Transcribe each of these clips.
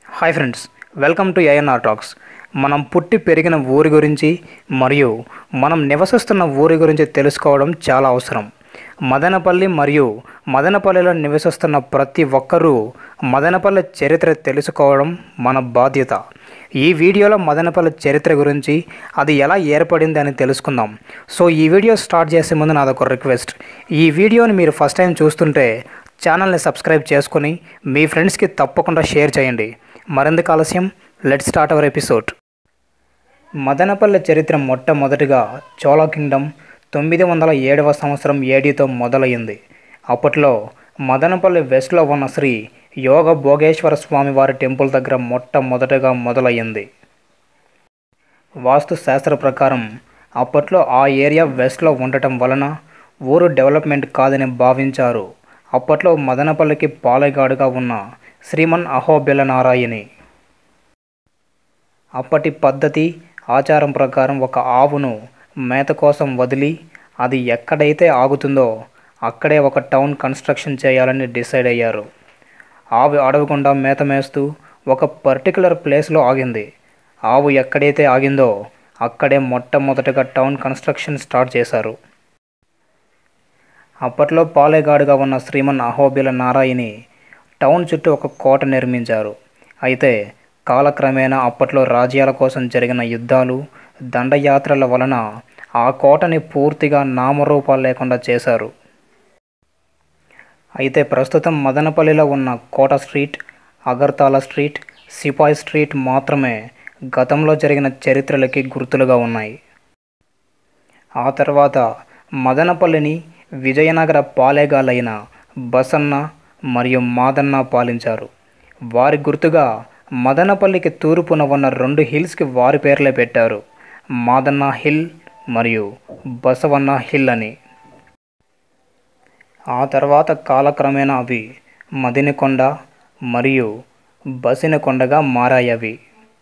hi friends welcome to ANR talks మనం పుట్టి పెరిగిన ఊరి గురించి మరియు మనం నివసిస్తున్న ఊరి గురించి తెలుసుకోవడం చాలా అవసరం మదనపల్లి మరియు మదనపల్లిలో నివసిస్తున్న ప్రతి ఒక్కరూ మదనపల్లి చరిత్ర తెలుసుకోవడం మన బాధ్యత ఈ వీడియోలో మదనపల్లి చరిత్ర గురించి అది ఎలా ఏర్పడింది అని తెలుసుకుందాం సో ఈ వీడియో స్టార్ట్ చేసే ముందు నాదొక రిక్వెస్ట్ ఈ వీడియోని మీరు ఫస్ట్ టైం చూస్తుంటే ఛానల్ని సబ్స్క్రైబ్ చేసుకొని మీ ఫ్రెండ్స్కి తప్పకుండా షేర్ చేయండి మరెందుకు ఆలస్యం let start our episode Madanapalle చరిత్ర మొట్టమొదటిగా చోళ కింగ్డమ్ తొమ్మిది వందల ఏడవ సంవత్సరం ఏడీతో మొదలైంది అప్పట్లో మదనపల్లి వెస్ట్లో ఉన్న శ్రీ యోగ భోగేశ్వర స్వామి వారి టెంపుల్ దగ్గర మొట్టమొదటగా మొదలయ్యింది వాస్తు శాస్త్ర ప్రకారం అప్పట్లో ఆ ఏరియా వెస్ట్లో ఉండటం వలన ఊరు డెవలప్మెంట్ కాదని భావించారు అప్పట్లో మదనపల్లికి పాలెగాడుగా ఉన్న శ్రీమన్ అహోబిల నారాయణి అప్పటి పద్ధతి ఆచారం ప్రకారం ఒక ఆవును మేత కోసం వదిలి అది ఎక్కడైతే ఆగుతుందో అక్కడే ఒక టౌన్ కన్స్ట్రక్షన్ చేయాలని డిసైడ్ అయ్యారు ఆవు అడవకుండా మేత మేస్తూ ఒక పర్టికులర్ ప్లేస్లో ఆగింది ఆవు ఎక్కడైతే ఆగిందో అక్కడే మొట్టమొదటగా టౌన్ కన్స్ట్రక్షన్ స్టార్ట్ చేశారు అప్పట్లో పాలేగాడుగా ఉన్న శ్రీమన్ అహోబిల నారాయణి టౌన్ చుట్టూ ఒక కోట నిర్మించారు అయితే కాలక్రమేణా అప్పట్లో రాజ్యాల కోసం జరిగిన యుద్ధాలు దండయాత్రల వలన ఆ కోటని పూర్తిగా నామరూపాలు లేకుండా చేశారు అయితే ప్రస్తుతం మదనపల్లిలో ఉన్న కోట స్ట్రీట్ అగర్తాల స్ట్రీట్ సిపాయి స్ట్రీట్ మాత్రమే గతంలో జరిగిన చరిత్రలకి గుర్తులుగా ఉన్నాయి ఆ తర్వాత మదనపల్లిని విజయనగర పాలేగాలైన బసన్న మరియు మాదన్న పాలించారు వారి గుర్తుగా మదనపల్లికి తూర్పున ఉన్న రెండు హిల్స్కి వారి పేర్లే పెట్టారు మాదన్న హిల్ మరియు బసవన్న హిల్ అని ఆ తర్వాత కాలక్రమేణా అవి మదినికొండ మరియు బసినకొండగా మారాయవి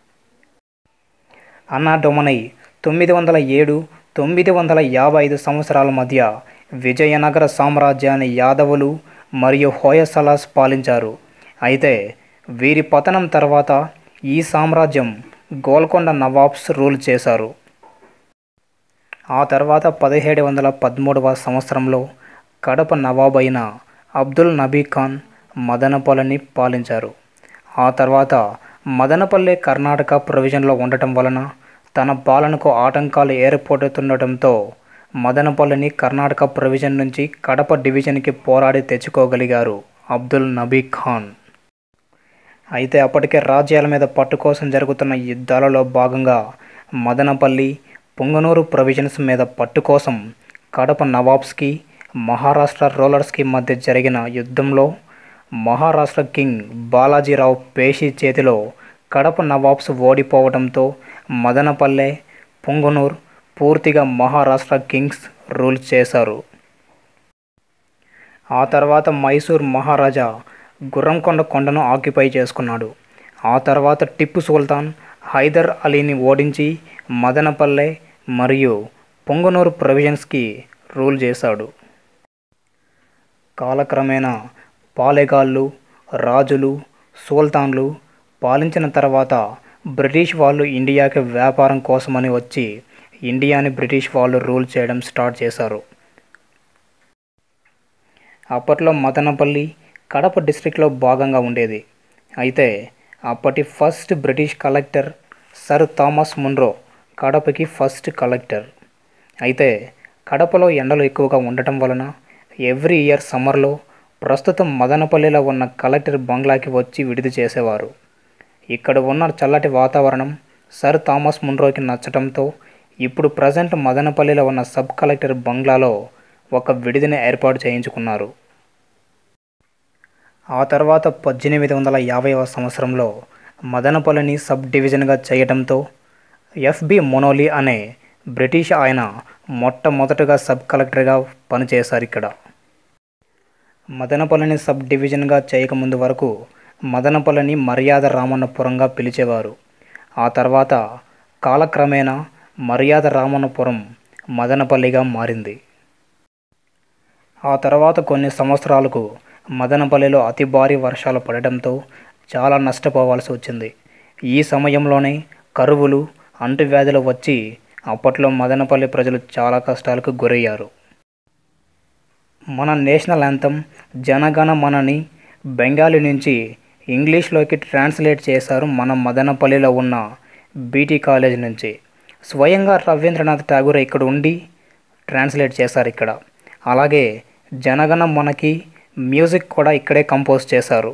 అన్నాడొమనై తొమ్మిది వందల ఏడు తొమ్మిది వందల యాభై ఐదు సంవత్సరాల మధ్య విజయనగర సామ్రాజ్యాన్ని యాదవులు మరియు హోయసలాస్ పాలించారు అయితే వీరి పతనం తర్వాత ఈ సామ్రాజ్యం గోల్కొండ నవాబ్స్ రూల్ చేశారు ఆ తర్వాత పదిహేడు వందల పదమూడవ సంవత్సరంలో కడప నవాబ్ అయిన అబ్దుల్ నబీ ఖాన్ మదనపల్లిని పాలించారు ఆ తర్వాత మదనపల్లి కర్ణాటక ప్రొవిజన్లో ఉండటం వలన తన పాలనకు ఆటంకాలు ఏర్పడుతుండటంతో మదనపల్లిని కర్ణాటక ప్రొవిజన్ నుంచి కడప డివిజన్కి పోరాడి తెచ్చుకోగలిగారు అబ్దుల్ నబీ ఖాన్ అయితే అప్పటికే రాజ్యాల మీద పట్టు కోసం జరుగుతున్న యుద్ధాలలో భాగంగా మదనపల్లి పొంగనూరు ప్రొవిజన్స్ మీద పట్టు కోసం కడప నవాబ్స్కి మహారాష్ట్ర రూలర్స్కి మధ్య జరిగిన యుద్ధంలో మహారాష్ట్ర కింగ్ బాలాజీరావు పేషి చేతిలో కడప నవాబ్స్ ఓడిపోవడంతో మదనపల్లె పొంగనూరు పూర్తిగా మహారాష్ట్ర కింగ్స్ రూల్ చేశారు ఆ తర్వాత మైసూర్ మహారాజా గుర్రంకొండ కొండను ఆక్యుపై చేసుకున్నాడు ఆ తర్వాత టిప్పు సుల్తాన్ హైదర్ అలీని ఓడించి మదనపల్లె మరియు పొంగనూరు ప్రొవిజన్స్కి రూల్ చేశాడు కాలక్రమేణా పాలెగాళ్ళు రాజులు సుల్తాన్లు పాలించిన తర్వాత బ్రిటిష్ వాళ్ళు ఇండియాకి వ్యాపారం కోసమని వచ్చి ఇండియాని బ్రిటిష్ వాళ్ళు రూల్ చేయడం స్టార్ట్ చేశారు అప్పట్లో మదనపల్లి కడప డిస్ట్రిక్ట్లో భాగంగా ఉండేది అయితే అప్పటి first British collector Sir Thomas Munro కడపకి ఫస్ట్ కలెక్టర్ అయితే కడపలో ఎండలు ఎక్కువగా ఉండటం వలన ఎవ్రీ ఇయర్ సమ్మర్లో ప్రస్తుతం మదనపల్లిలో ఉన్న కలెక్టర్ బంగ్లాకి వచ్చి విడిది చేసేవారు ఇక్కడ ఉన్న చల్లటి వాతావరణం సర్ థామస్ మున్రోకి నచ్చటంతో ఇప్పుడు ప్రజెంట్ మదనపల్లిలో ఉన్న సబ్ కలెక్టర్ బంగ్లాలో ఒక విడిదిని ఏర్పాటు చేయించుకున్నారు ఆ తర్వాత పద్దెనిమిది వందల యాభైవ సంవత్సరంలో మదనపల్లిని సబ్ డివిజన్గా చేయడంతో ఎఫ్బి మొనోలి అనే బ్రిటిష్ ఆయన మొట్టమొదటగా సబ్ కలెక్టర్గా పనిచేశారు ఇక్కడ మదనపల్లిని సబ్ డివిజన్గా చేయకముందు వరకు మదనపల్లిని మర్యాద రామన్నపురంగా పిలిచేవారు ఆ తర్వాత కాలక్రమేణా మర్యాద రామన్నపురం మదనపల్లిగా మారింది ఆ తర్వాత కొన్ని సంవత్సరాలకు మదనపల్లిలో అతి భారీ వర్షాలు పడటంతో చాలా నష్టపోవాల్సి వచ్చింది ఈ సమయంలోనే కరువులు అంటువ్యాధులు వచ్చి అప్పట్లో మదనపల్లి ప్రజలు చాలా కష్టాలకు గురయ్యారు మన నేషనల్ యాంథమ్ జనగణ మనని బెంగాలీ నుంచి ఇంగ్లీష్లోకి ట్రాన్స్లేట్ చేశారు మన మదనపల్లిలో ఉన్న బీటీ కాలేజ్ నుంచి స్వయంగా రవీంద్రనాథ్ ఠాగూర్ ఇక్కడ ఉండి ట్రాన్స్లేట్ చేశారు ఇక్కడ అలాగే జనగణ మనకి మ్యూజిక్ కూడా ఇక్కడే కంపోజ్ చేశారు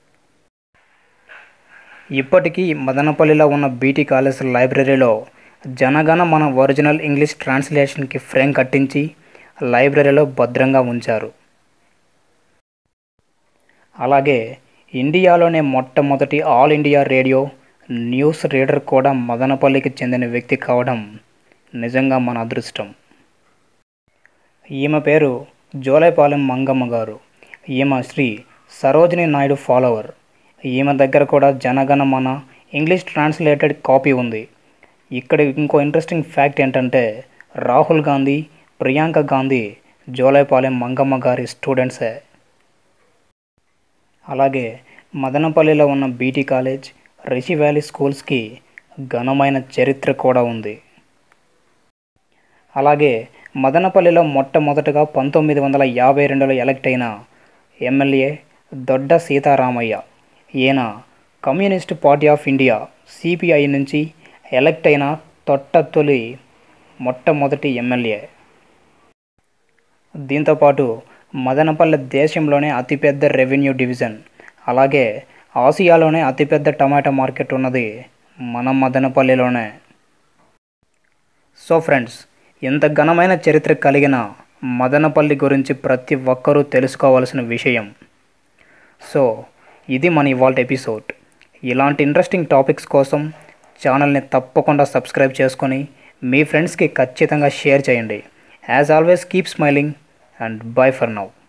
ఇప్పటికీ మదనపల్లిలో ఉన్న బీటీ కాలేజ్ లైబ్రరీలో జనగణ మన ఒరిజినల్ ఇంగ్లీష్ ట్రాన్స్లేషన్కి ఫ్రేమ్ కట్టించి లైబ్రరీలో భద్రంగా ఉంచారు అలాగే ఇండియాలోనే మొట్టమొదటి All India Radio news reader కూడా మదనపల్లికి చెందిన వ్యక్తి కావడం నిజంగా మన అదృష్టం ఈమె పేరు జోలైపాలెం మంగమ్మ గారు ఈమె శ్రీ సరోజిని నాయుడు ఫాలోవర్ ఈమె దగ్గర కూడా జనగణ మన ఇంగ్లీష్ ట్రాన్స్లేటెడ్ కాపీ ఉంది ఇక్కడ ఇంకో ఇంట్రెస్టింగ్ ఫ్యాక్ట్ ఏంటంటే రాహుల్ గాంధీ ప్రియాంక గాంధీ జోలైపాలెం మంగమ్మ గారి స్టూడెంట్సే అలాగే మదనపల్లిలో ఉన్న బీటీ కాలేజ్ రిషి వ్యాలీ స్కూల్స్కి ఘనమైన చరిత్ర కూడా ఉంది అలాగే మదనపల్లిలో మొట్టమొదటగా పంతొమ్మిది వందల యాభై రెండులో ఎలక్ట్ అయిన ఎమ్మెల్యే దొడ్డ సీతారామయ్య ఈయన Communist Party of India CPI నుంచి ఎలక్ట్ అయిన తొట్ట తొలి మొట్టమొదటి ఎమ్మెల్యే దీంతోపాటు మదనపల్లి దేశంలోనే అతిపెద్ద రెవెన్యూ డివిజన్ అలాగే ఆసియాలోనే అతిపెద్ద టమాటా మార్కెట్ ఉన్నది మన మదనపల్లిలోనే సో ఫ్రెండ్స్ ఇంత ఘనమైన చరిత్ర కలిగిన మదనపల్లి గురించి ప్రతి ఒక్కరూ తెలుసుకోవాల్సిన విషయం సో ఇది మన ఇవాళ ఎపిసోడ్ ఇలాంటి ఇంట్రెస్టింగ్ టాపిక్స్ కోసం ఛానల్ని తప్పకుండా సబ్స్క్రైబ్ చేసుకొని మీ ఫ్రెండ్స్కి ఖచ్చితంగా షేర్ చేయండి as always keep smiling and bye for now